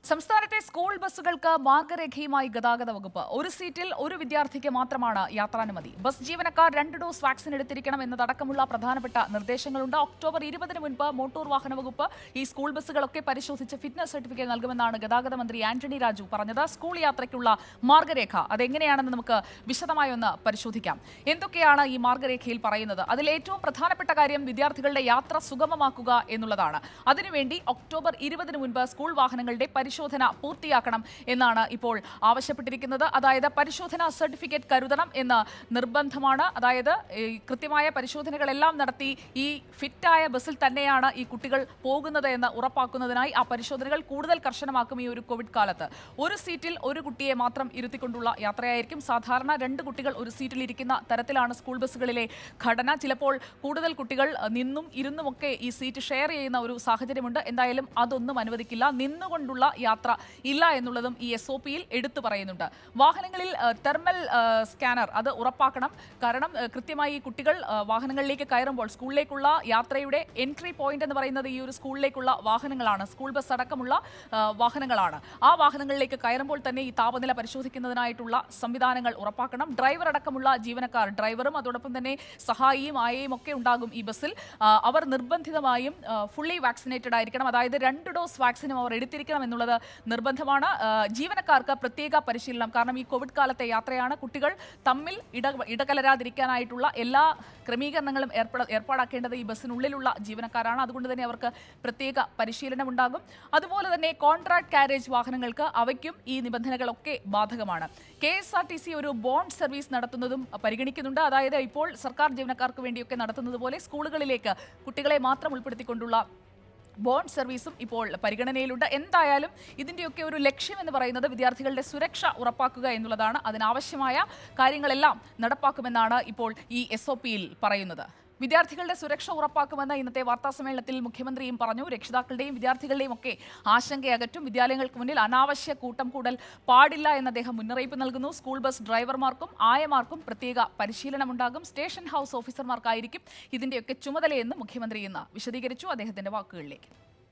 സംസ്ഥാനത്തെ സ്കൂൾ ബസ്സുകൾക്ക് മാർഗരേഖയുമായി ഗതാഗത വകുപ്പ് ഒരു സീറ്റിൽ ഒരു വിദ്യാർത്ഥിക്ക് മാത്രമാണ് യാത്രാനുമതി ബസ് ജീവനക്കാർ രണ്ട് ഡോസ് വാക്സിൻ എടുത്തിരിക്കണം എന്നതടക്കമുള്ള പ്രധാനപ്പെട്ട നിർദ്ദേശങ്ങളുണ്ട് ഒക്ടോബർ ഇരുപതിന് മുൻപ് മോട്ടോർ വാഹന വകുപ്പ് ഈ സ്കൂൾ ബസ്സുകളൊക്കെ പരിശോധിച്ച് ഫിറ്റ്നസ് സർട്ടിഫിക്കറ്റ് നൽകുമെന്നാണ് ഗതാഗത മന്ത്രി ആന്റണി രാജു പറഞ്ഞത് സ്കൂൾ യാത്രയ്ക്കുള്ള മാർഗരേഖ അതെങ്ങനെയാണെന്ന് നമുക്ക് വിശദമായി ഒന്ന് പരിശോധിക്കാം എന്തൊക്കെയാണ് ഈ മാർഗരേഖയിൽ പറയുന്നത് അതിൽ ഏറ്റവും പ്രധാനപ്പെട്ട കാര്യം വിദ്യാർത്ഥികളുടെ യാത്ര സുഗമമാക്കുക എന്നുള്ളതാണ് അതിനുവേണ്ടി ഒക്ടോബർ ഇരുപതിന് മുൻപ് സ്കൂൾ വാഹനങ്ങളുടെ പരിശോധന പൂർത്തിയാക്കണം എന്നാണ് ഇപ്പോൾ ആവശ്യപ്പെട്ടിരിക്കുന്നത് അതായത് പരിശോധന സർട്ടിഫിക്കറ്റ് കരുതണം എന്ന് നിർബന്ധമാണ് അതായത് ഈ കൃത്യമായ പരിശോധനകളെല്ലാം നടത്തി ഈ ഫിറ്റായ ബസ്സിൽ തന്നെയാണ് ഈ കുട്ടികൾ പോകുന്നത് എന്ന് ഉറപ്പാക്കുന്നതിനായി ആ പരിശോധനകൾ കൂടുതൽ കർശനമാക്കും ഈ ഒരു കോവിഡ് കാലത്ത് ഒരു സീറ്റിൽ ഒരു കുട്ടിയെ മാത്രം ഇരുത്തിക്കൊണ്ടുള്ള യാത്രയായിരിക്കും സാധാരണ രണ്ട് കുട്ടികൾ ഒരു സീറ്റിൽ ഇരിക്കുന്ന തരത്തിലാണ് സ്കൂൾ ബസ്സുകളിലെ ഘടന ചിലപ്പോൾ കൂടുതൽ കുട്ടികൾ അഹ്, നിന്നും ഇരുന്നുമൊക്കെ ഈ സീറ്റ് ഷെയർ ചെയ്യുന്ന ഒരു സാഹചര്യമുണ്ട് എന്തായാലും അതൊന്നും അനുവദിക്കില്ല നിന്നുകൊണ്ടുള്ള യാത്ര ഇല്ല എന്നുള്ളതും ഈ എസ് ഒ പിയിൽ എടുത്തു പറയുന്നുണ്ട് വാഹനങ്ങളിൽ അഹ്, തെർമൽ അഹ്, സ്കാനർ അത് ഉറപ്പാക്കണം കാരണം അഹ്, കൃത്യമായി ഈ കുട്ടികൾ അഹ്, വാഹനങ്ങളിലേക്ക് കയറുമ്പോൾ സ്കൂളിലേക്കുള്ള യാത്രയുടെ എൻട്രി പോയിന്റ് എന്ന് പറയുന്നത് ഈ ഒരു സ്കൂളിലേക്കുള്ള വാഹനങ്ങളാണ് സ്കൂൾ ബസ് അടക്കമുള്ള അഹ്, വാഹനങ്ങളാണ് ആ വാഹനങ്ങളിലേക്ക് കയറുമ്പോൾ തന്നെ ഈ താപനില പരിശോധിക്കുന്നതിനായിട്ടുള്ള സംവിധാനങ്ങൾ ഉറപ്പാക്കണം ഡ്രൈവർ അടക്കമുള്ള ജീവനക്കാർ ഡ്രൈവറും അതോടൊപ്പം തന്നെ സഹായിയും ആയയും ഒക്കെ ഉണ്ടാകും ഈ ബസ്സിൽ ആ, അവർ നിർബന്ധിതമായും ഫുള്ളി വാക്സിനേറ്റഡ് ആയിരിക്കണം അതായത് രണ്ട് ഡോസ് വാക്സിനും അവർ എടുത്തിരിക്കണം എന്നുള്ളത് നിർബന്ധമാണ് ആ, ജീവനക്കാർക്ക് പ്രത്യേക പരിശീലനം കാരണം ഈ കോവിഡ് കാലത്തെ യാത്രയാണ് കുട്ടികൾ തമ്മിൽ ഇട ഇടകലരാതിരിക്കാനായിട്ടുള്ള എല്ലാ ക്രമീകരണങ്ങളും ഏർപ്പെട ഏർപ്പാടാക്കേണ്ടത് ഈ ബസ്സിനുള്ളിലുള്ള ജീവനക്കാരാണ് അതുകൊണ്ട് തന്നെ അവർക്ക് പ്രത്യേക പരിശീലനം ഉണ്ടാകും അതുപോലെ തന്നെ കോൺട്രാക്ട് കാരേജ് വാഹനങ്ങൾക്ക് അവയ്ക്കും ഈ നിബന്ധനകളൊക്കെ ബാധകമാണ് K S R T C ഒരു ബോണ്ട് സർവീസ് നടത്തുന്നതും പരിഗണിക്കുന്നുണ്ട് അതായത് ഇപ്പോൾ സർക്കാർ ജീവനക്കാർക്ക് വേണ്ടിയൊക്കെ നടത്തുന്നത് പോലെ സ്കൂളുകളിലേക്ക് കുട്ടികളെ മാത്രം ഉൾപ്പെടുത്തിക്കൊണ്ടുള്ള ബോണ്ട് സർവീസും ഇപ്പോൾ പരിഗണനയിലുണ്ട് എന്തായാലും ഇതിൻ്റെയൊക്കെ ഒരു ലക്ഷ്യം എന്ന് പറയുന്നത് വിദ്യാർത്ഥികളുടെ സുരക്ഷ ഉറപ്പാക്കുക എന്നുള്ളതാണ് അതിനാവശ്യമായ കാര്യങ്ങളെല്ലാം നടപ്പാക്കുമെന്നാണ് ഇപ്പോൾ ഈ എസ് ഒ പിയിൽ പറയുന്നത് വിദ്യാർത്ഥികളുടെ സുരക്ഷ ഉറപ്പാക്കുമെന്ന് ഇന്നത്തെ വാർത്താ സമ്മേളനത്തിൽ മുഖ്യമന്ത്രിയും പറഞ്ഞു രക്ഷിതാക്കളുടെയും വിദ്യാർത്ഥികളുടെയും ഒക്കെ ആശങ്കയകറ്റും വിദ്യാലയങ്ങൾക്ക് മുന്നിൽ അനാവശ്യ കൂട്ടം കൂടൽ പാടില്ല എന്ന് അദ്ദേഹം മുന്നറിയിപ്പ് നൽകുന്നു സ്കൂൾ ബസ് ഡ്രൈവർമാർക്കും ആയമാർക്കും പ്രത്യേക പരിശീലനമുണ്ടാകും സ്റ്റേഷൻ ഹൗസ് ഓഫീസർമാർക്കായിരിക്കും ഇതിന്റെയൊക്കെ ചുമതലയെന്ന് മുഖ്യമന്ത്രി ഇന്ന് വിശദീകരിച്ചു അദ്ദേഹത്തിന്റെ വാക്കുകളിലേക്ക്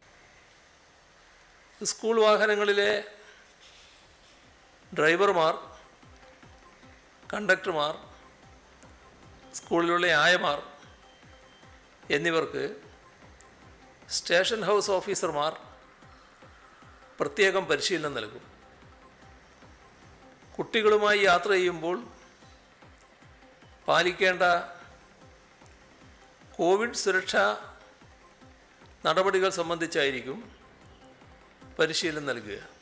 സ്കൂൾ വാഹനങ്ങളിലെ ഡ്രൈവർമാർ കണ്ടക്ടർമാർ സ്കൂളിലുള്ള ആയമാർ എന്നിവർക്ക് സ്റ്റേഷൻ ഹൗസ് ഓഫീസർമാർ പ്രത്യേകം പരിശീലനം നൽകും കുട്ടികളുമായി യാത്ര ചെയ്യുമ്പോൾ പാലിക്കേണ്ട കോവിഡ് സുരക്ഷാ നടപടികൾ സംബന്ധിച്ചായിരിക്കും പരിശീലനം നൽകുക